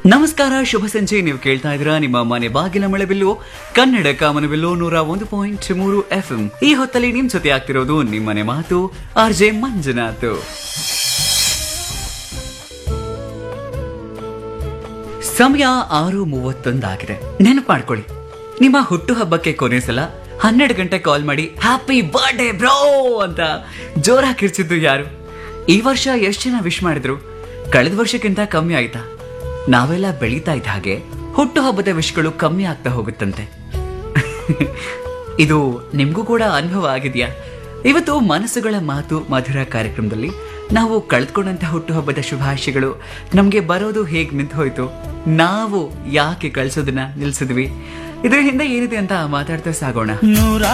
ನಮಸ್ಕಾರ ಶುಭ ಸಂಜೆ ನೀವು ಕೇಳ್ತಾ ಇದ್ದೀರಾ ನಿಮ್ಮ ಮನೆ ಬಾಗಿಲ ಮಳೆಬಿಲ್ಲು ಕನ್ನಡ ಕಾಮನಬಿಲ್ಲು ನೂರ ಒಂದು ಪಾಯಿಂಟ್ ಮೂರು ಎಫ್ ಈ ಹೊತ್ತಲ್ಲಿ ನಿಮ್ ಜೊತೆ ಆಗ್ತಿರೋದು ನಿಮ್ಮನೆ ಮಾತು ಆರ್ ಜೆ ಮಂಜುನಾಥ್ ಸಮಯ ಆರು ಮೂವತ್ತೊಂದಾಗಿದೆ ನೆನಪು ಮಾಡ್ಕೊಳ್ಳಿ ನಿಮ್ಮ ಹುಟ್ಟು ಹಬ್ಬಕ್ಕೆ ಕೊನೆ ಸಲ ಹನ್ನೆರಡು ಗಂಟೆ ಕಾಲ್ ಮಾಡಿ ಹ್ಯಾಪಿ ಬರ್ಡೇ ಬ್ರೋ ಅಂತ ಜೋರಾಗಿ ಕಿರ್ಚಿದ್ದು ಯಾರು ಈ ವರ್ಷ ಎಷ್ಟು ಜನ ವಿಶ್ ಮಾಡಿದ್ರು ಕಳೆದ ವರ್ಷಕ್ಕಿಂತ ಕಮ್ಮಿ ಆಯ್ತಾ ನಾವೆಲ್ಲ ಬೆಳೀತಾ ಇದ್ದ ಹಾಗೆ ಹುಟ್ಟು ಹಬ್ಬದ ವಿಶ್ಗಳು ಕಮ್ಮಿ ಆಗ್ತಾ ಹೋಗುತ್ತಂತೆ ಇದು ನಿಮ್ಗೂ ಕೂಡ ಅನುಭವ ಆಗಿದೆಯಾ ಇವತ್ತು ಮನಸ್ಸುಗಳ ಮಾತು ಮಧುರ ಕಾರ್ಯಕ್ರಮದಲ್ಲಿ ನಾವು ಕಳೆದುಕೊಂಡಂತ ಹುಟ್ಟುಹಬ್ಬದ ಶುಭಾಶಯಗಳು ನಮ್ಗೆ ಬರೋದು ಹೇಗ್ ನಿಂತು ಹೋಯ್ತು ನಾವು ಯಾಕೆ ಕಳ್ಸೋದನ್ನ ನಿಲ್ಸಿದ್ವಿ ಇದ್ರ ಹಿಂದೆ ಏನಿದೆ ಅಂತ ಮಾತಾಡ್ತಾ ಸಾಗೋಣ ನೂರ